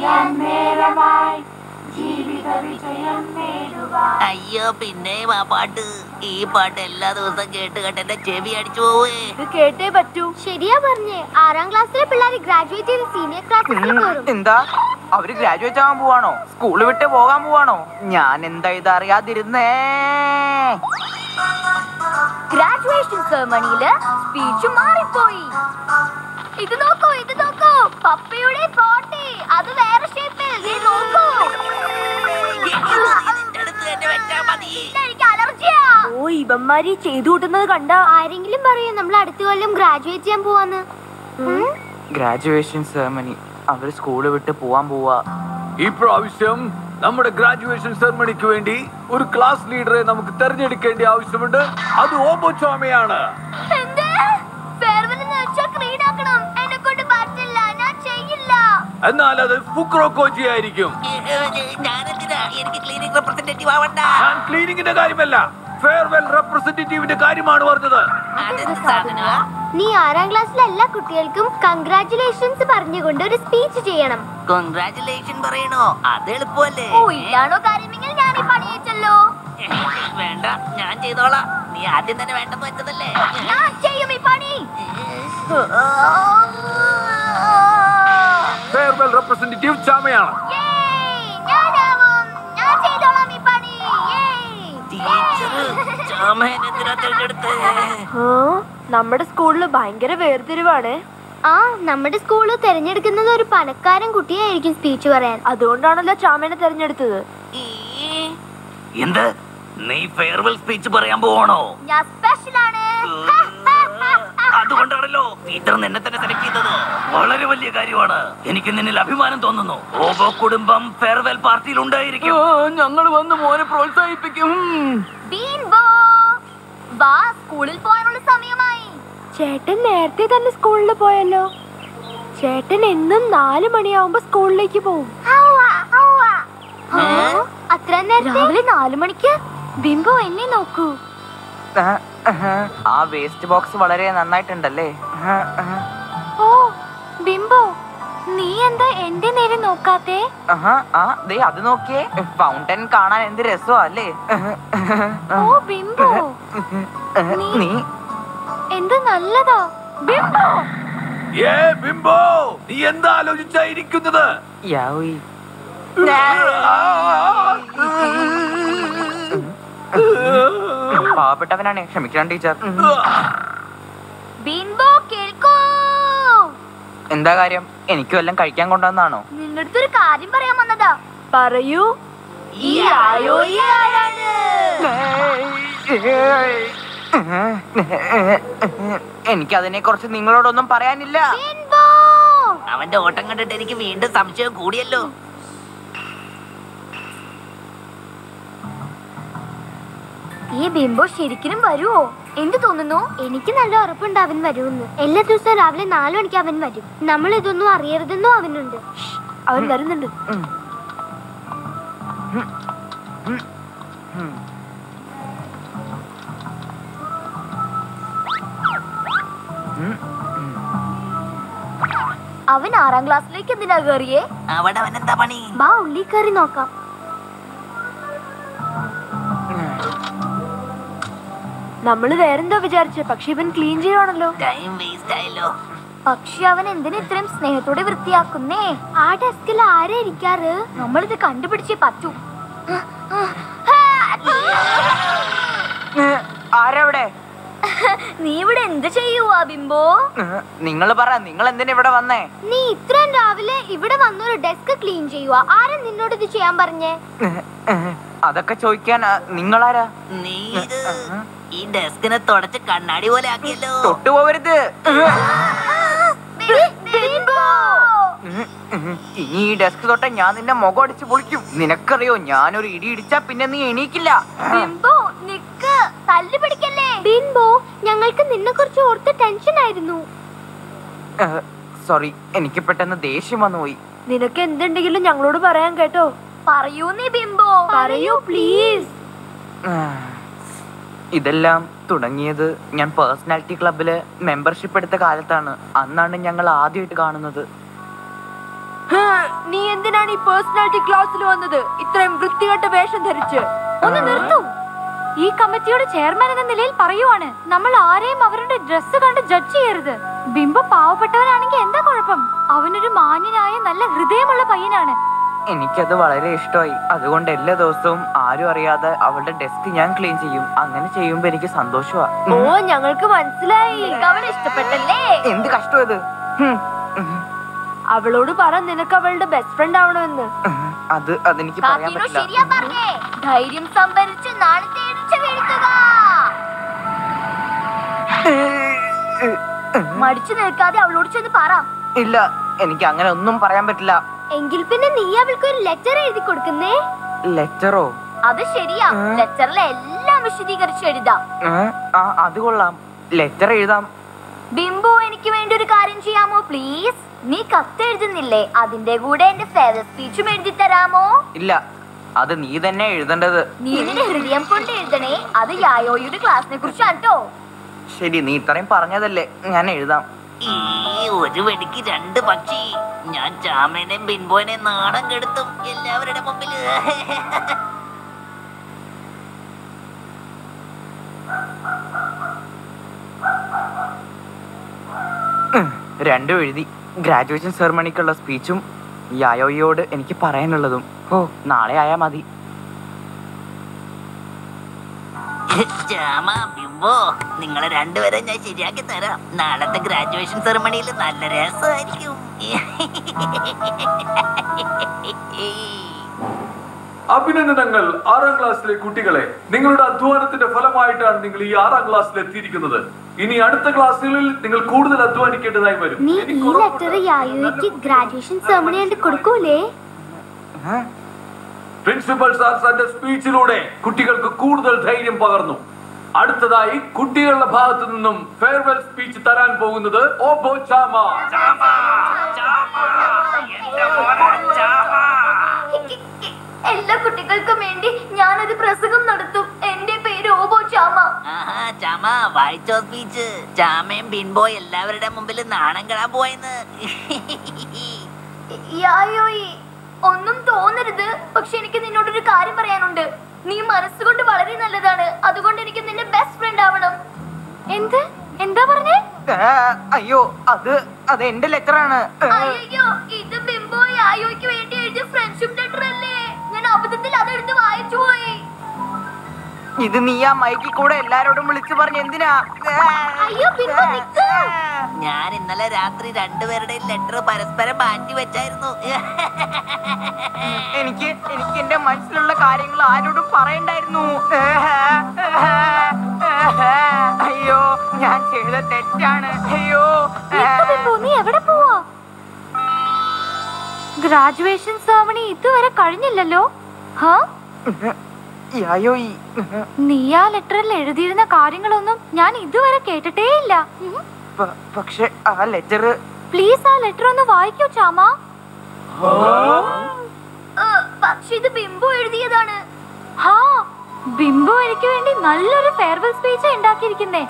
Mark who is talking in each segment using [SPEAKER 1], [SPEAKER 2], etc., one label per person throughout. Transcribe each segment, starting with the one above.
[SPEAKER 1] ചെയ്യാൻ നേരമായി ജീവിത വിജയം നേടുവാൻ
[SPEAKER 2] അയ്യോ പിന്നെ ആ പാട്ട് ഈ പാട്ട് എല്ലാ ദിവസവും കേട്ട് കേട്ട് എന്റെ ചെവി അടിച്ചു പോവേ
[SPEAKER 3] ഇത് കേട്ടേ പറ്റൂ
[SPEAKER 4] ശരിയാ പറഞ്ഞേ ആറാം ക്ലാസ്സിലെ പിള്ളേർ ഗ്രാജുവേറ്റ് ചെയ്ത് സീനിയർ ക്ലാസ്സിൽ കയറും
[SPEAKER 5] എന്താ അവര് ഗ്രാജുവേറ്റ് ആവാൻ പോവാണോ സ്കൂള് വിട്ട് പോകാൻ പോവാണോ ഞാൻ എന്താ ഇതറിയാതിരുന്നേ
[SPEAKER 4] ഗ്രാജുവേഷൻ സെറമണിയില് സ്പീച്ച് മാറിപ്പോയി ഇത് നോക്കൂ ഇത് നോക്കൂ പപ്പയുടെ പോട്ടി അത് വേറെ ഷേപ്പിൽ ദേ നോക്കൂ
[SPEAKER 2] ഇതിന്റെ അടുത്ത് തന്നെ വെച്ചാ മതി
[SPEAKER 4] ഇല്ല, എനിക്ക് അലർജിയാ
[SPEAKER 3] ഓ ഇവന്മാരി ചെയ്തു കൂട്ടുന്നത് കണ്ട
[SPEAKER 4] ആരെങ്കിലും പറയൂ നമ്മൾ അടുത്ത കൊല്ലം ഗ്രാജുവേറ്റ് ചെയ്യാൻ പോവാന്ന് ഉം?
[SPEAKER 5] ഗ്രാജുവേഷൻ സെറമണി അവര് സ്കൂള് വിട്ട് പോവാൻ പോവാ
[SPEAKER 6] ഈ പ്രാവശ്യം നമ്മുടെ ഗ്രാജുവേഷൻ സെറമണിക്ക് വേണ്ടി ഒരു ക്ലാസ് ലീഡറെ നമുക്ക് തെരഞ്ഞെടുക്കേണ്ട ആവശ്യമുണ്ട് അത് ഓബോ ചോമയാണ്
[SPEAKER 4] എന്ത് ഫെയർവെൽ എന്ന് വെച്ചാൽ ക്ലീൻ ആക്കണം എന്നെ കൊണ്ട് പറ്റില്ല ഞാൻ ചെയ്യില്ല
[SPEAKER 6] എന്നാൽ അത് ഫുക്രോ കോച്ചി ആയിരിക്കും
[SPEAKER 2] ഞാനെന്തിനാ എനിക്ക് ക്ലിനിക് റെപ്രസെന്റേറ്റീവ് ആവണ്ട
[SPEAKER 6] ഞാൻ ക്ലീനിങ്ങിന്റെ കാര്യമല്ല ഫെയർവെൽ റെപ്രസെന്റേറ്റീവിന്റെ കാര്യമാണ് പറഞ്ഞത്
[SPEAKER 2] അതെന്ത് സാധനമാ
[SPEAKER 4] നീ ആറാം ക്ലാസ്സിലെ എല്ലാ കുട്ടികൾക്കും കൺഗ്രാറ്റുലേഷൻസ് പറഞ്ഞുകൊണ്ട് ഒരു സ്പീച്ച് ചെയ്യണം
[SPEAKER 2] കൺഗ്രാറ്റുലേഷൻ പറയണോ അത് എളുപ്പമല്ലേ
[SPEAKER 4] ഓ ഇതാണോ കാര്യമെങ്കിൽ ഞാൻ ഈ പണിയിച്ചല്ലോ
[SPEAKER 2] വേണ്ട ഞാൻ ചെയ്തോളാം നീ ആദ്യം തന്നെ വേണ്ടെന്ന് വെച്ചതല്ലേ
[SPEAKER 4] ഞാൻ ചെയ്യും ഈ പണി
[SPEAKER 6] ഫെയർവെൽ റെപ്രസെന്റേറ്റീവ് ചാമയാണ്
[SPEAKER 4] Yay! ഞാനാവും. ഞാൻ ചെയ്തോളാം ഈ പണി. Yay!
[SPEAKER 2] ടീച്ചർ ചാമേനെന്തിനാ തിരഞ്ഞെടുത്ത്
[SPEAKER 3] നമ്മുടെ സ്കൂളിൽ ഭയങ്കര വേർതിരിവാണ്
[SPEAKER 4] ആ നമ്മുടെ സ്കൂള് തിരഞ്ഞെടുക്കുന്നത് ഒരു പണക്കാരൻ കുട്ടിയായിരിക്കും സ്പീച്ച് പറയാൻ
[SPEAKER 3] അതുകൊണ്ടാണല്ലോ ചാമേനെ തെരഞ്ഞെടുത്തത്
[SPEAKER 2] എന്ത് നീ ഫെയർവെൽ സ്പീച്ച് പറയാൻ പോവാണോ
[SPEAKER 4] ഞാൻ സ്പെഷ്യൽ ആണ്
[SPEAKER 2] അതുകൊണ്ടാണല്ലോ ടീച്ചർ നിന്നെ തന്നെ സെലക്ട് ചെയ്തത് വളരെ വലിയ കാര്യമാണ് എനിക്ക് നിന്നിൽ അഭിമാനം തോന്നുന്നു ഓരോ കുടുംബം ഫെയർവെൽ പാർട്ടിയിൽ ഉണ്ടായിരിക്കും
[SPEAKER 5] ഞങ്ങൾ വന്ന് മോനെ പ്രോത്സാഹിപ്പിക്കും
[SPEAKER 4] ബീൻബോ വാ സ്കൂളിൽ പോകാനുള്ള സമയമായി
[SPEAKER 3] ചേട്ടൻ നേരത്തെ തന്നെ സ്കൂളിൽ പോയല്ലോ ചേട്ടൻ എന്നും നാല് മണിയാവുമ്പോ സ്കൂളിലേക്ക് പോവും
[SPEAKER 4] ഹൗവ, ഹൗവ. ആ, അത്ര നേരത്തെ രാവിലെ നാലു മണിക്ക് ബിംബോ എന്നെ നോക്കൂ
[SPEAKER 5] ആ വേസ്റ്റ് ബോക്സ് വളരെ നന്നായിട്ടുണ്ടല്ലേ
[SPEAKER 4] ഓ ബിംബോ നീ എന്താ എന്റെ നേരെ നോക്കാത്തെ
[SPEAKER 5] ആഹാ, ആ ദേ അത് നോക്കിയേ ഫൗണ്ടൻ കാണാൻ എന്ത് രസമാ അല്ലേ
[SPEAKER 4] ഓ ബിംബോ
[SPEAKER 5] നീ
[SPEAKER 4] എന്ത് നല്ലതാ ബിംബോ
[SPEAKER 6] ഏ ബിംബോ നീ എന്താ ആലോചിച്ചായിരിക്കുന്നത്
[SPEAKER 5] യാവി പാവപ്പെട്ടവനാണ് ക്ഷമിക്കണം ടീച്ചർ
[SPEAKER 4] ബിംബോ കേൾക്കൂ
[SPEAKER 5] എന്താ കാര്യം എനിക്ക് വല്ലതും കഴിക്കാൻ കൊണ്ടുവന്നാണോ
[SPEAKER 4] നിന്റെ അടുത്തൊരു കാര്യം പറയാൻ വന്നതാ
[SPEAKER 3] പറയൂ
[SPEAKER 4] ഈ ആയോയി ആരാണ്
[SPEAKER 5] എനിക്ക് അതിനെ കുറിച്ച് നിങ്ങളോടൊന്നും പറയാനില്ല
[SPEAKER 4] ബിംബോ
[SPEAKER 2] അവന്റെ ഓട്ടം കണ്ടിട്ട് എനിക്ക് വീണ്ടും സംശയം കൂടിയല്ലോ
[SPEAKER 4] ഈ ബിംബോ ശരിക്കും വരുവോ എന്ത് തോന്നുന്നു എനിക്ക് നല്ല ഉറപ്പുണ്ട് അവൻ വരുമെന്ന് എല്ലാ ദിവസവും രാവിലെ നാലു മണിക്ക് അവൻ വരും നമ്മൾ ഇതൊന്നും അറിയരുതെന്നും അവനുണ്ട്
[SPEAKER 3] അവൻ വരുന്നുണ്ട്
[SPEAKER 4] അവൻ ആറാം ക്ലാസ്സിലേക്ക് എന്തിനാ കയറിയേ
[SPEAKER 2] അവിടെ അവൻ എന്താ പണി
[SPEAKER 4] ബാ ഉള്ളി കയറി നോക്കാം
[SPEAKER 3] നമ്മള് വേറെന്തോ വിചാരിച്ചു പക്ഷെ ഇവൻ ക്ലീൻ ചെയ്യുവാണല്ലോ
[SPEAKER 2] ടൈം വേസ്റ്റ് ആയല്ലോ
[SPEAKER 4] പക്ഷെ അവൻ എന്തിനു ഇത്രയും സ്നേഹത്തോടെ വൃത്തിയാക്കുന്നേ ആ ഡെസ്കിൽ ആരാ ഇരിക്കാറ് നമ്മളിത് കണ്ടുപിടിച്ചേ പറ്റൂ
[SPEAKER 5] ആരവിടെ
[SPEAKER 4] നീ ഇവിടെ എന്ത് ചെയ്യുവാ ബിംബോ
[SPEAKER 5] നിങ്ങൾ പറ നിങ്ങൾ എന്തിനാ ഇവിടെ വന്നേ
[SPEAKER 4] നീ ഇത്രയും രാവിലെ ഇവിടെ വന്നൊരു ഡെസ്ക് ക്ലീൻ ചെയ്യുക ആരാ നിന്നോട് ഇത് ചെയ്യാൻ പറഞ്ഞേ
[SPEAKER 5] അതൊക്കെ ചോദിക്കാൻ ആ, നിങ്ങളാരാ
[SPEAKER 2] നീ ഇത് ഈ ഡെസ്കിനെ തുടച്ച് കണ്ണാടി പോലെ ആക്കിയല്ലോ
[SPEAKER 5] തൊട്ടുപോകരുത്
[SPEAKER 4] ബിംബോ
[SPEAKER 5] ഇനി ഈ ഡെസ്ക് തൊട്ട ഞാൻ നിന്റെ മുഖം അടിച്ച് പൊളിക്കും നിനക്കറിയോ ഞാനൊരു ഇടി ഇടിച്ചാ പിന്നെ നീ എണീക്കില്ല
[SPEAKER 4] ബിംബോ നിക്ക് തല്ലു പിടിക്കല്ലേ ബിംബോ ഞങ്ങൾക്ക് നിന്നെ കുറിച്ച് ഓർത്ത് ടെൻഷൻ ആയിരുന്നു
[SPEAKER 5] സോറി എനിക്ക് പെട്ടെന്ന് ദേഷ്യം വന്നു പോയി
[SPEAKER 3] നിനക്ക് എന്തുണ്ടെങ്കിലും ഞങ്ങളോട് പറയാൻ കേട്ടോ
[SPEAKER 4] പറയൂ നീ ബിംബോ
[SPEAKER 3] പറയൂ പ്ലീസ്
[SPEAKER 5] ഇതെല്ലാം തുടങ്ങിയത് ഞാൻ പേഴ്സണാലിറ്റി ക്ലബില് മെമ്പർഷിപ്പ് എടുത്ത കാലത്താണ് അന്നാണ് ഞങ്ങൾ ആദ്യമായിട്ട് കാണുന്നത്
[SPEAKER 3] നീ എന്തിനാണ് ഈ പേഴ്സണാലിറ്റി ക്ലാസ്സിൽ വന്നത് ഇത്രയും വൃത്തികെട്ട വേഷം ധരിച്ച്
[SPEAKER 4] ഒന്ന് നിർത്തൂ ഈ കമ്മിറ്റിയുടെ ചെയർമാൻ എന്ന നിലയിൽ പറയുവാണ് നമ്മൾ ആരെയും അവരുടെ ഡ്രസ്സ് കണ്ട് ജഡ്ജ് ചെയ്യരുത് ബിംബ പാവപ്പെട്ടവനാണെങ്കിൽ എന്താ കുഴപ്പം അവനൊരു മാന്യനായ നല്ല ഹൃദയമുള്ള പയ്യനാണ്
[SPEAKER 5] എനിക്കത് വളരെ ഇഷ്ടമായി അതുകൊണ്ട് എല്ലാ ദിവസവും ആരും അറിയാതെ അവളുടെ ഡെസ്ക് ഞാൻ ക്ലീൻ ചെയ്യും അങ്ങനെ ചെയ്യുമ്പോ എനിക്ക് സന്തോഷമാ
[SPEAKER 3] ഓ ഞങ്ങൾക്ക് മനസ്സിലായി
[SPEAKER 4] അവനെ ഇഷ്ടപ്പെട്ടല്ലേ
[SPEAKER 5] എന്ത് കഷ്ടം ഇത് ഹും, ഉം,
[SPEAKER 3] അവളോട് പറ നിനക്ക് അവളുടെ ബെസ്റ്റ് ഫ്രണ്ട് ആവണമെന്ന്
[SPEAKER 5] ഉം. അത് അതെനിക്ക് പറയാൻ
[SPEAKER 4] കാക്കീനോ
[SPEAKER 5] പറ്റില്ല
[SPEAKER 4] ശരിയാ പറഞ്ഞേ ധൈര്യം സംഭരിച്ച് നാളത്തെ ഇടിച്ചു വീഴ്ത്തുക മടിച്ചു നിൽക്കാതെ അവളോട് ചെന്ന് പറ
[SPEAKER 5] ഇല്ല എനിക്ക് അങ്ങനെ ഒന്നും പറയാൻ പറ്റില്ല
[SPEAKER 4] എങ്കിൽ പിന്നെ നീ അവൾക്ക് ഒരു ലെറ്റർ എഴുതി കൊടുക്കുന്നേ
[SPEAKER 5] ലെറ്ററോ
[SPEAKER 4] അത് ശരിയാ ലെറ്ററിൽ എല്ലാം വിശദീകരിച്ച് എഴുതാം
[SPEAKER 5] ആ അത് കൊള്ളാം ലെറ്റർ എഴുതാം
[SPEAKER 4] ബിംബു എനിക്ക് വേണ്ടി ഒരു കാര്യം ചെയ്യാമോ പ്ലീസ് നീ കത്ത് എഴുതുന്നില്ലേ അതിന്റെ കൂടെ എന്റെ ഫേവർ സ്പീച്ചും എഴുതി തരാമോ
[SPEAKER 5] ഇല്ല അത് നീ തന്നെ എഴുതേണ്ടത്
[SPEAKER 4] നീ നിന്റെ ഹൃദയം കൊണ്ട് എഴുതണേ അത് യായോയുടെ ക്ലാസ്സിനെ കുറിച്ചാണ് കേട്ടോ
[SPEAKER 5] ശരി നീ ഇത്രയും പറഞ്ഞതല്ലേ ഞാൻ എഴുതാം
[SPEAKER 2] ഈ ഒരു വെടിക്ക് രണ്ട് പക്ഷി ഞാൻ ചാമേനെയും ബിൻബോനെയും നാണം കെടുത്തും എല്ലാവരുടെ മുമ്പില്
[SPEAKER 5] രണ്ടും എഴുതി ഗ്രാജുവേഷൻ സെറമണിക്കുള്ള സ്പീച്ചും യായോയോട് എനിക്ക് പറയാനുള്ളതും ഓ നാളെ ആയാ മതി
[SPEAKER 2] ചാമ ബിംബോ നിങ്ങളെ രണ്ടുപേരെ ഞാൻ ശരിയാക്കി തരാം നാളത്തെ ഗ്രാജുവേഷൻ സെറമണിയിൽ നല്ല രസമായിരിക്കും
[SPEAKER 6] അഭിനന്ദനങ്ങൾ ആറാം ക്ലാസ്സിലെ കുട്ടികളെ നിങ്ങളുടെ അധ്വാനത്തിന്റെ ഫലമായിട്ടാണ് നിങ്ങൾ ഈ ആറാം ക്ലാസ്സിൽ എത്തിയിരിക്കുന്നത് ഇനി അടുത്ത ക്ലാസ്സുകളിൽ നിങ്ങൾ കൂടുതൽ അധ്വാനിക്കേണ്ടതായി വരും
[SPEAKER 4] നീ
[SPEAKER 6] എനിക്ക്
[SPEAKER 4] ഈ
[SPEAKER 6] ഉറപ്പുണ്ട്.
[SPEAKER 4] ലെറ്റർ യായോയ്ക്ക് ഗ്രാജുവേഷൻ സെറമണി ആയിട്ട് കൊടുക്കൂലേ
[SPEAKER 5] ഏ?
[SPEAKER 6] പ്രിൻസിപ്പൽ സാർ തന്റെ സ്പീച്ചിലൂടെ കുട്ടികൾക്ക് കൂടുതൽ ധൈര്യം പകർന്നു അടുത്തതായി കുട്ടികളുടെ ഭാഗത്തു നിന്നും ഫെയർവെൽ സ്പീച്ച് തരാൻ പോകുന്നത് ഓബോ ചാമ
[SPEAKER 4] എല്ലാ കുട്ടികൾക്കും വേണ്ടി ഞാനൊരു പ്രസംഗം നടത്തും എന്റെ പേര് ഓബോ ചാമ
[SPEAKER 2] ആഹാ ചാമ വായിച്ചോ സ്പീച്ച് ചാമയും ബിൻബോ എല്ലാവരുടെ മുമ്പിൽ നാണം കെടാൻ പോയെന്ന്
[SPEAKER 4] യായോയി ഒന്നും തോന്നരുത് പക്ഷെ എനിക്ക് നിന്നോടൊരു കാര്യം പറയാനുണ്ട് നീ മനസ്സുകൊണ്ട് വളരെ നല്ലതാണ് അതുകൊണ്ട് എനിക്ക് നിന്റെ ബെസ്റ്റ് ഫ്രണ്ട് ആവണം എന്ത് എന്താ പറഞ്ഞേ
[SPEAKER 5] ഏ, അയ്യോ അത് അത് എന്റെ ലെറ്ററാണ്
[SPEAKER 4] അയ്യോ ഇത് ബിംബോ യായോയ്ക്ക് വേണ്ടി എഴുതിയ ഫ്രണ്ട്ഷിപ്പ് ലെറ്റർ അല്ലേ ഞാൻ അബദ്ധത്തിൽ അതെടുത്ത് വായിച്ചു പോയി
[SPEAKER 5] ഇത് നീ ആ മൈക്കിൽ കൂടെ എല്ലാരോടും വിളിച്ചു പറഞ്ഞ എന്തിനാ ഏ,
[SPEAKER 4] അയ്യോ ബിംബോ നിക്ക്
[SPEAKER 2] ഞാൻ ഇന്നലെ രാത്രി രണ്ടുപേരുടെയും ലെറ്റർ പരസ്പരം മാറ്റി വെച്ചായിരുന്നു
[SPEAKER 5] എനിക്ക് എനിക്ക് എന്റെ മനസ്സിലുള്ള കാര്യങ്ങൾ ആരോടും പറയണ്ടായിരുന്നു അയ്യോ ഞാൻ ചെയ്ത തെറ്റാണ് അയ്യോ
[SPEAKER 4] നിക്ക് ബിംബോ നീ എവിടെ പോവാ ഗ്രാജുവേഷൻ സെറമണി ഇതുവരെ കഴിഞ്ഞില്ലല്ലോ ഹാ
[SPEAKER 5] അയ്യോ ഈ
[SPEAKER 4] നീ ആ ലെറ്ററിൽ എഴുതിയിരുന്ന കാര്യങ്ങളൊന്നും ഞാൻ ഇതുവരെ കേട്ടിട്ടേയില്ല
[SPEAKER 5] പ- പക്ഷെ ആ ലെറ്റർ
[SPEAKER 4] പ്ലീസ് ആ ലെറ്റർ ഒന്ന് വായിക്കൂ ചാമ പക്ഷെ ഇത് ബിംബു എഴുതിയതാണ് ഹാ ബിംബു എനിക്ക് വേണ്ടി നല്ലൊരു ഫെയർവെൽ സ്പീച്ച് ഉണ്ടാക്കിയിരിക്കുന്നേ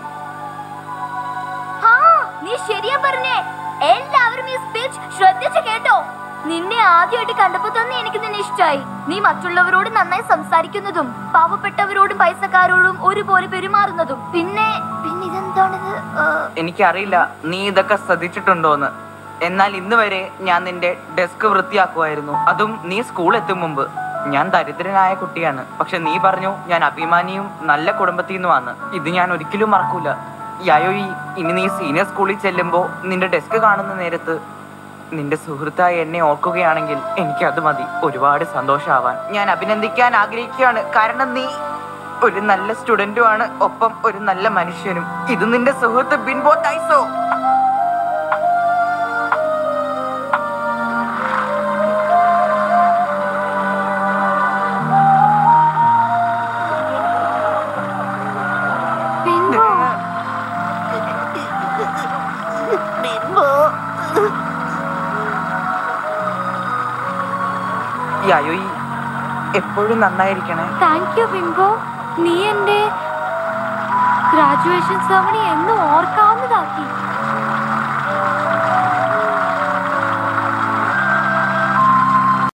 [SPEAKER 4] ഹാ നീ ശരിയാ പറഞ്ഞേ എല്ലാവരും ഈ സ്പീച്ച് ശ്രദ്ധിച്ചു കേട്ടോ നിന്നെ ആദ്യമായിട്ട് കണ്ടപ്പോ തന്നെ എനിക്ക് നിന്നെ ഇഷ്ടമായി നീ മറ്റുള്ളവരോട് നന്നായി സംസാരിക്കുന്നതും പാവപ്പെട്ടവരോടും പൈസക്കാരോടും ഒരുപോലെ പെരുമാറുന്നതും പിന്നെ പിന്നെ ഇതെന്താണിത് ഏ,
[SPEAKER 5] എനിക്കറിയില്ല നീ ഇതൊക്കെ ശ്രദ്ധിച്ചിട്ടുണ്ടോന്ന് എന്നാൽ ഇന്ന് വരെ ഞാൻ നിന്റെ ഡെസ്ക് വൃത്തിയാക്കുമായിരുന്നു അതും നീ സ്കൂൾ എത്തും മുമ്പ് ഞാൻ ദരിദ്രനായ കുട്ടിയാണ് പക്ഷെ നീ പറഞ്ഞു ഞാൻ അഭിമാനിയും നല്ല കുടുംബത്തിൽ നിന്നുമാണ് ഇത് ഞാൻ ഒരിക്കലും മറക്കൂല യായോയി ഇനി നീ സീനിയർ സ്കൂളിൽ ചെല്ലുമ്പോ നിന്റെ ഡെസ്ക് കാണുന്ന നേരത്ത് നിന്റെ സുഹൃത്തായി എന്നെ ഓർക്കുകയാണെങ്കിൽ എനിക്ക് അത് മതി ഒരുപാട് സന്തോഷമാവാൻ ഞാൻ അഭിനന്ദിക്കാൻ ആഗ്രഹിക്കുകയാണ് കാരണം നീ ഒരു നല്ല സ്റ്റുഡന്റുമാണ് ഒപ്പം ഒരു നല്ല മനുഷ്യനും ഇത് നിന്റെ സുഹൃത്ത് ബിൻബോ തൈസോ
[SPEAKER 4] ബിംബു
[SPEAKER 2] ബിൻബോ
[SPEAKER 5] യായോയി എപ്പോഴും നന്നായിരിക്കണേ
[SPEAKER 4] താങ്ക് യു ബിംബോ നീ എന്റെ ഗ്രാജുവേഷൻ സെറമണി എന്നും ഓർക്കാവുന്നതാക്കി